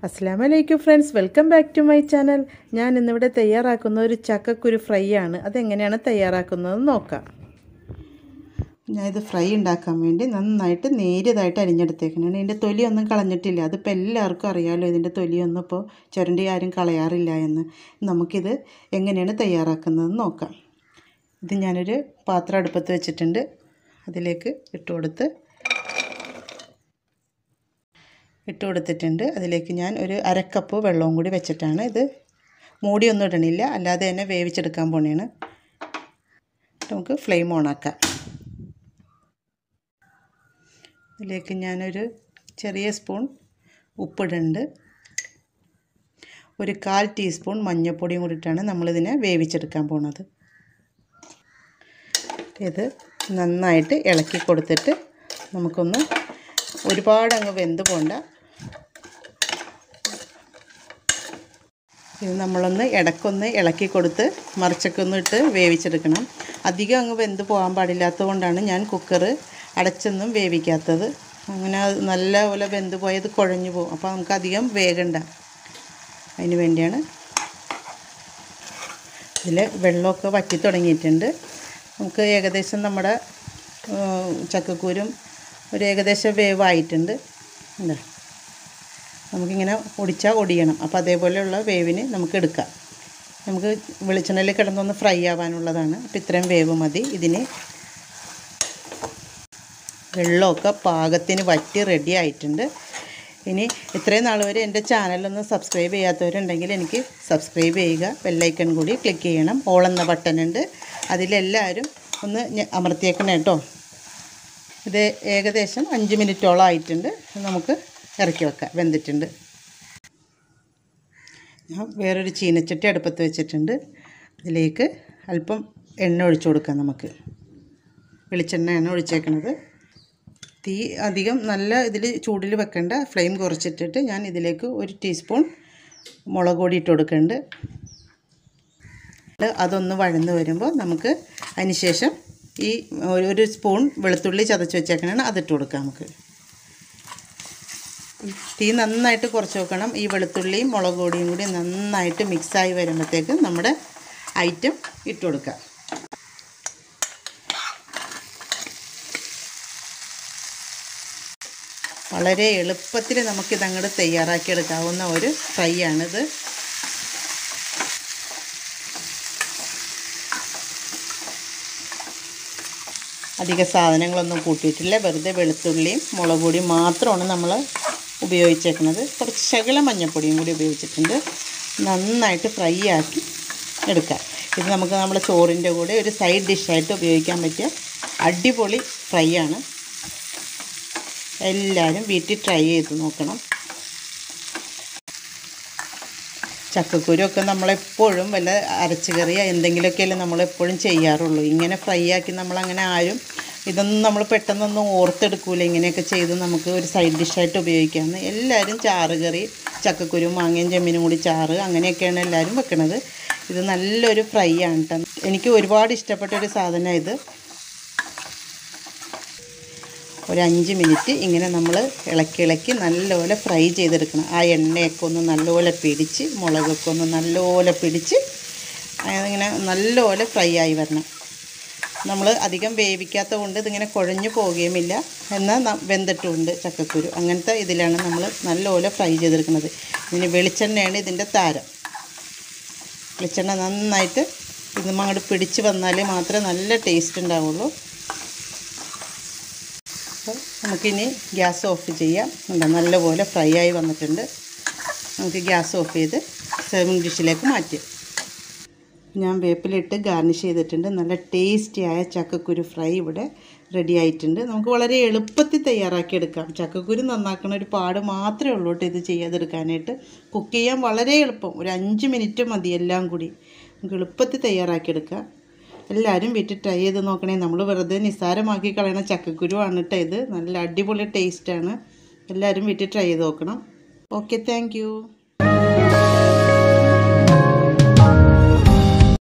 അസ്സാം വലൈക്കും friends welcome back to my channel ഞാൻ ഇന്നിവിടെ തയ്യാറാക്കുന്ന ഒരു ചക്കക്കുരു ഫ്രൈ ആണ് അതെങ്ങനെയാണ് തയ്യാറാക്കുന്നത് നോക്കാം ഞാനിത് ഫ്രൈ ഉണ്ടാക്കാൻ വേണ്ടി നന്നായിട്ട് നേരിയതായിട്ട് അരിഞ്ഞെടുത്തേക്കണം ഇതിൻ്റെ തൊലിയൊന്നും കളഞ്ഞിട്ടില്ല അതിപ്പോൾ എല്ലാവർക്കും അറിയാമല്ലോ ഇതിൻ്റെ തൊലിയൊന്നും ഇപ്പോൾ ചുരണ്ടി ആരും കളയാറില്ല എന്ന് നമുക്കിത് എങ്ങനെയാണ് തയ്യാറാക്കുന്നതെന്ന് നോക്കാം ഇത് ഞാനൊരു പാത്രം അടുപ്പത്ത് വെച്ചിട്ടുണ്ട് അതിലേക്ക് ഇട്ട് കൊടുത്ത് ഇട്ട് കൊടുത്തിട്ടുണ്ട് അതിലേക്ക് ഞാൻ ഒരു അരക്കപ്പ് വെള്ളവും കൂടി വെച്ചിട്ടാണ് ഇത് മൂടിയൊന്നും ഇടണില്ല അല്ലാതെ തന്നെ വേവിച്ചെടുക്കാൻ പോണേണ് നമുക്ക് ഫ്ലെയിം ഓണാക്കാം ഇതിലേക്ക് ഞാനൊരു ചെറിയ സ്പൂൺ ഉപ്പിടുന്നുണ്ട് ഒരു കാൽ ടീസ്പൂൺ മഞ്ഞൾപ്പൊടിയും കൂടിയിട്ടാണ് നമ്മളിതിനെ വേവിച്ചെടുക്കാൻ പോണത് ഇത് നന്നായിട്ട് ഇളക്കി കൊടുത്തിട്ട് നമുക്കൊന്ന് ഒരുപാട് അങ്ങ് വെന്ത് പോണ്ട ഇത് നമ്മളൊന്ന് ഇടക്കൊന്ന് ഇളക്കി കൊടുത്ത് മറിച്ചൊക്കെ ഒന്ന് ഇട്ട് വേവിച്ചെടുക്കണം അധികം അങ്ങ് വെന്ത് പോകാൻ പാടില്ലാത്തത് കൊണ്ടാണ് ഞാൻ കുക്കർ അടച്ചൊന്നും വേവിക്കാത്തത് അങ്ങനെ അത് നല്ലപോലെ വെന്ത് പോയത് കുഴഞ്ഞു പോകും അപ്പോൾ നമുക്ക് അധികം വേഗണ്ട അതിന് വേണ്ടിയാണ് ഇതിൽ വെള്ളമൊക്കെ വറ്റി തുടങ്ങിയിട്ടുണ്ട് നമുക്ക് ഏകദേശം നമ്മുടെ ചക്കക്കൂരും ഒരു ഏകദേശം വേവായിട്ടുണ്ട് എന്താ നമുക്കിങ്ങനെ ഒടിച്ചാൽ ഒടിയണം അപ്പോൾ അതേപോലെയുള്ള വേവിന് നമുക്ക് എടുക്കാം നമുക്ക് വെളിച്ചെണ്ണയിൽ കിടന്നൊന്ന് ഫ്രൈ ആവാനുള്ളതാണ് അപ്പോൾ ഇത്രയും വേവ് മതി ഇതിന് വെള്ളമൊക്കെ പാകത്തിന് വറ്റി റെഡി ആയിട്ടുണ്ട് ഇനി ഇത്രയും നാൾ വരെ എൻ്റെ ചാനലൊന്ന് സബ്സ്ക്രൈബ് ചെയ്യാത്തവരുണ്ടെങ്കിൽ എനിക്ക് സബ്സ്ക്രൈബ് ചെയ്യുക ബെല്ലൈക്കൺ കൂടി ക്ലിക്ക് ചെയ്യണം ഓൾ എന്ന ബട്ടൺ ഉണ്ട് അതിലെല്ലാവരും ഒന്ന് അമർത്തിയേക്കണം കേട്ടോ ഇത് ഏകദേശം അഞ്ച് മിനിറ്റോളം ആയിട്ടുണ്ട് നമുക്ക് ഇറക്കി വെക്കാം വെന്തിട്ടുണ്ട് ഞാൻ വേറൊരു ചീനച്ചട്ടി അടുപ്പത്ത് വെച്ചിട്ടുണ്ട് അതിലേക്ക് അല്പം എണ്ണ ഒഴിച്ചു കൊടുക്കാം നമുക്ക് വെളിച്ചെണ്ണയാണ് ഒഴിച്ചേക്കണത് തീ അധികം നല്ല ഇതിൽ ചൂടിൽ വെക്കേണ്ട ഫ്ലെയിം കുറച്ചിട്ടിട്ട് ഞാൻ ഇതിലേക്ക് ഒരു ടീസ്പൂൺ മുളക് പൊടി ഇട്ട് കൊടുക്കുന്നുണ്ട് അതൊന്ന് വഴന്ന് വരുമ്പോൾ നമുക്ക് അതിന് ശേഷം ഈ ഒരു സ്പൂൺ വെളുത്തുള്ളി ചതച്ച് വെച്ചേക്കണാണ് അതിട്ട് കൊടുക്കാം നമുക്ക് തീ നന്നായിട്ട് കുറച്ച് വെക്കണം ഈ വെളുത്തുള്ളിയും മുളക് പൊടിയും കൂടി നന്നായിട്ട് മിക്സായി വരുമ്പോഴത്തേക്ക് നമ്മുടെ ഐറ്റം ഇട്ട് കൊടുക്കാം വളരെ എളുപ്പത്തിൽ നമുക്കിതങ്ങോട്ട് തയ്യാറാക്കിയെടുക്കാവുന്ന ഒരു ഫ്രൈ ആണിത് അധിക സാധനങ്ങളൊന്നും കൂട്ടിയിട്ടില്ല വെറുതെ വെളുത്തുള്ളിയും മുളക് പൊടിയും മാത്രമാണ് നമ്മൾ ഉപയോഗിച്ചേക്കുന്നത് കുറച്ച് ശകല മഞ്ഞൾപ്പൊടിയും കൂടി ഉപയോഗിച്ചിട്ടുണ്ട് നന്നായിട്ട് ഫ്രൈ ആക്കി എടുക്കാം ഇത് നമുക്ക് നമ്മുടെ ചോറിൻ്റെ കൂടെ ഒരു സൈഡ് ഡിഷായിട്ട് ഉപയോഗിക്കാൻ പറ്റിയ അടിപൊളി ഫ്രൈ ആണ് എല്ലാവരും വീട്ടിൽ ട്രൈ ചെയ്ത് നോക്കണം ചക്കക്കുരുമൊക്കെ നമ്മളെപ്പോഴും വല്ല അരച്ച് കറിയോ എന്തെങ്കിലുമൊക്കെയല്ലേ നമ്മളെപ്പോഴും ചെയ്യാറുള്ളൂ ഇങ്ങനെ ഫ്രൈ ആക്കി നമ്മളങ്ങനെ ആരും ഇതൊന്നും നമ്മൾ പെട്ടെന്നൊന്നും ഓർത്തെടുക്കൂല ഇങ്ങനെയൊക്കെ ചെയ്ത് നമുക്ക് ഒരു സൈഡ് ഡിഷായിട്ട് ഉപയോഗിക്കാമെന്ന് എല്ലാവരും ചാറ് കറി ചക്കക്കുരു മാങ്ങയും ചെമ്മീനും കൂടി ചാറ് അങ്ങനെയൊക്കെയാണ് എല്ലാവരും വെക്കണത് ഇത് നല്ലൊരു ഫ്രൈ ആണ് കേട്ടോ എനിക്ക് ഒരുപാട് ഇഷ്ടപ്പെട്ട ഒരു സാധനമാണ് ഇത് ഒരു അഞ്ച് മിനിറ്റ് ഇങ്ങനെ നമ്മൾ ഇളക്കി ഇളക്കി നല്ലപോലെ ഫ്രൈ ചെയ്തെടുക്കണം ആ എണ്ണയൊക്കെ ഒന്ന് നല്ലപോലെ പിടിച്ച് മുളകൊക്കെ ഒന്ന് നല്ലപോലെ പിടിച്ച് ഇങ്ങനെ നല്ലപോലെ ഫ്രൈ ആയി വരണം നമ്മൾ അധികം വേവിക്കാത്ത കൊണ്ട് ഇതിങ്ങനെ കുഴഞ്ഞു പോവുകയുമില്ല എന്നാൽ വെന്തിട്ടുമുണ്ട് ചക്കക്കുരു അങ്ങനത്തെ ഇതിലാണ് നമ്മൾ നല്ലപോലെ ഫ്രൈ ചെയ്തെടുക്കുന്നത് ഇതിന് വെളിച്ചെണ്ണയാണ് ഇതിൻ്റെ താരം വെളിച്ചെണ്ണ നന്നായിട്ട് ഇത് അങ്ങോട്ട് പിടിച്ച് വന്നാൽ മാത്രമേ നല്ല ടേസ്റ്റ് ഉണ്ടാവുള്ളൂ അപ്പോൾ നമുക്കിനി ഗ്യാസ് ഓഫ് ചെയ്യാം ഉണ്ട് നല്ലപോലെ ഫ്രൈ ആയി വന്നിട്ടുണ്ട് നമുക്ക് ഗ്യാസ് ഓഫ് ചെയ്ത് സെർവിങ് ഡിഷിലേക്ക് മാറ്റി ഞാൻ വേപ്പിലിട്ട് ഗാർണിഷ് ചെയ്തിട്ടുണ്ട് നല്ല ടേസ്റ്റിയായ ചക്കക്കുരു ഫ്രൈ ഇവിടെ റെഡി ആയിട്ടുണ്ട് നമുക്ക് വളരെ എളുപ്പത്തിൽ തയ്യാറാക്കിയെടുക്കാം ചക്കക്കുരു നന്നാക്കണ ഒരു പാട് മാത്രമേ ഉള്ളൂ കേട്ടോ ഇത് ചെയ്യാതെടുക്കാനായിട്ട് കുക്ക് ചെയ്യാൻ വളരെ എളുപ്പം ഒരു അഞ്ച് മിനിറ്റ് മതി എല്ലാം കൂടി നമുക്ക് എളുപ്പത്തിൽ തയ്യാറാക്കിയെടുക്കാം എല്ലാവരും വീട്ടിൽ ട്രൈ ചെയ്ത് നോക്കണേ നമ്മൾ വെറുതെ നിസ്സാരമാക്കി കളയണ ചക്കക്കുരു ആണ് കേട്ടോ ഇത് നല്ല അടിപൊളി ടേസ്റ്റാണ് എല്ലാവരും വീട്ടിൽ ട്രൈ ചെയ്ത് നോക്കണം ഓക്കെ താങ്ക്